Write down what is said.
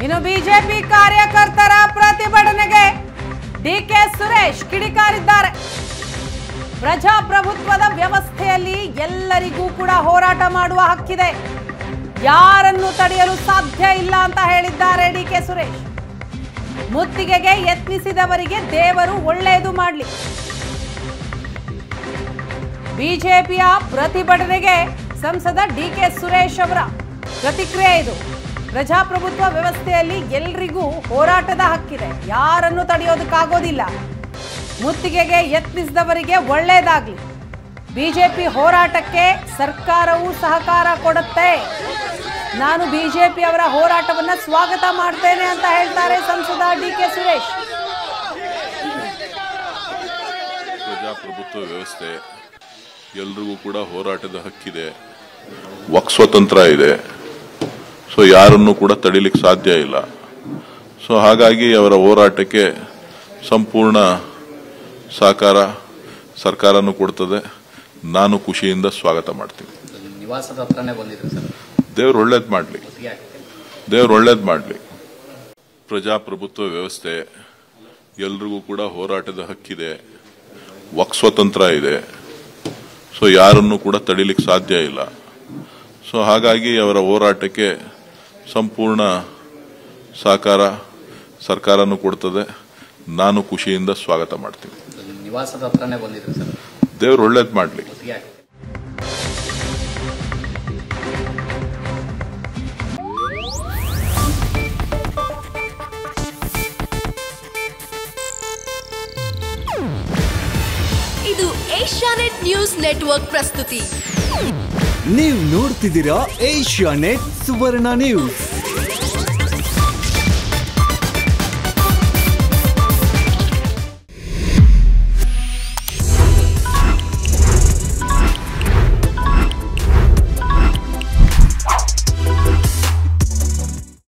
ಇನ್ನು ಬಿಜೆಪಿ ಕಾರ್ಯಕರ್ತರ ಪ್ರತಿಭಟನೆಗೆ ಡಿಕೆ ಸುರೇಶ್ ಕಿಡಿಕಾರಿದ್ದಾರೆ ಪ್ರಜಾಪ್ರಭುತ್ವದ ವ್ಯವಸ್ಥೆಯಲ್ಲಿ ಎಲ್ಲರಿಗೂ ಕೂಡ ಹೋರಾಟ ಮಾಡುವ ಹಕ್ಕಿದೆ ಯಾರನ್ನು ತಡೆಯಲು ಸಾಧ್ಯ ಇಲ್ಲ ಅಂತ ಹೇಳಿದ್ದಾರೆ ಡಿಕೆ ಸುರೇಶ್ ಮುತ್ತಿಗೆಗೆ ಯತ್ನಿಸಿದವರಿಗೆ ದೇವರು ಒಳ್ಳೆಯದು ಮಾಡಲಿ ಬಿಜೆಪಿಯ ಪ್ರತಿಭಟನೆಗೆ ಸಂಸದ ಡಿಕೆ ಸುರೇಶ್ ಅವರ ಪ್ರತಿಕ್ರಿಯೆ ಇದು ಪ್ರಜಾಪ್ರಭುತ್ವ ವ್ಯವಸ್ಥೆಯಲ್ಲಿ ಎಲ್ರಿಗೂ ಹೋರಾಟದ ಹಕ್ಕಿದೆ ಯಾರನ್ನು ತಡೆಯೋದಕ್ಕಾಗೋದಿಲ್ಲ ಮುತ್ತಿಗೆಗೆ ಯತ್ನಿಸಿದವರಿಗೆ ಒಳ್ಳೆಯದಾಗ್ಲಿ ಬಿಜೆಪಿ ಹೋರಾಟಕ್ಕೆ ಸರ್ಕಾರವು ಸಹಕಾರ ಕೊಡುತ್ತೆ ನಾನು ಬಿಜೆಪಿ ಅವರ ಹೋರಾಟವನ್ನ ಸ್ವಾಗತ ಮಾಡ್ತೇನೆ ಅಂತ ಹೇಳ್ತಾರೆ ಸಂಸದ ಡಿ ಕೆ ಸುರೇಶ್ ಪ್ರಜಾಪ್ರಭುತ್ವ ವ್ಯವಸ್ಥೆ ಎಲ್ರಿಗೂ ಕೂಡ ಹೋರಾಟದ ಹಕ್ಕಿದೆ ವಕ್ ಸ್ವತಂತ್ರ ಇದೆ ಸೊ ಯಾರನ್ನು ಕೂಡ ತಡಿಲಿಕ್ಕೆ ಸಾಧ್ಯ ಇಲ್ಲ ಸೊ ಹಾಗಾಗಿ ಅವರ ಹೋರಾಟಕ್ಕೆ ಸಂಪೂರ್ಣ ಸಹಕಾರ ಸರ್ಕಾರನೂ ಕೊಡ್ತದೆ ನಾನು ಖುಷಿಯಿಂದ ಸ್ವಾಗತ ಮಾಡ್ತೀನಿ ನಿವಾಸದ ಹತ್ರನೇ ಬಂದಿದ್ರು ಸರ್ ದೇವ್ರು ಒಳ್ಳೇದು ಮಾಡಲಿ ಒತ್ತಿಗೆ ಹಾಕಕ್ಕೆ ದೇವ್ರು ಒಳ್ಳೇದು ಮಾಡಲಿ ಪ್ರಜಾಪ್ರಭುತ್ವ ವ್ಯವಸ್ಥೆ ಎಲ್ರಿಗೂ ಕೂಡ ಹೋರಾಟದ ಹಕ್ಕಿದೆ ವಕ್ ಸ್ವತಂತ್ರ ಇದೆ ಸೊ ಯಾರನ್ನು ಕೂಡ ತಡಿಲಿಕ್ಕೆ ಸಾಧ್ಯ ಇಲ್ಲ ಸೊ ಹಾಗಾಗಿ ಅವರ ಹೋರಾಟಕ್ಕೆ ಸಂಪೂರ್ಣ ಸಹಕಾರ ಸರ್ಕಾರನೂ ಕೊಡ್ತದೆ ನಾನು ಖುಷಿಯಿಂದ ಸ್ವಾಗತ ಮಾಡ್ತೀನಿ ನಿವಾಸದ ಹತ್ರನೇ ಬಂದಿದ್ರು ಸರ್ ದೇವ್ರು ಒಳ್ಳೇದು ಮಾಡಲಿ ಒತ್ತಿಗೆ ಹಾಕಕ್ಕೆ ಇದು ಏಷ್ಯಾನೆಟ್ ನ್ಯೂಸ್ ನೆಟ್ವರ್ಕ್ ಪ್ರಸ್ತುತಿ ನೀವು ನೋಡ್ತಿದ್ದೀರಾ ಏಷ್ಯಾ ನೆಟ್ ಸುವರ್ಣ ನ್ಯೂಸ್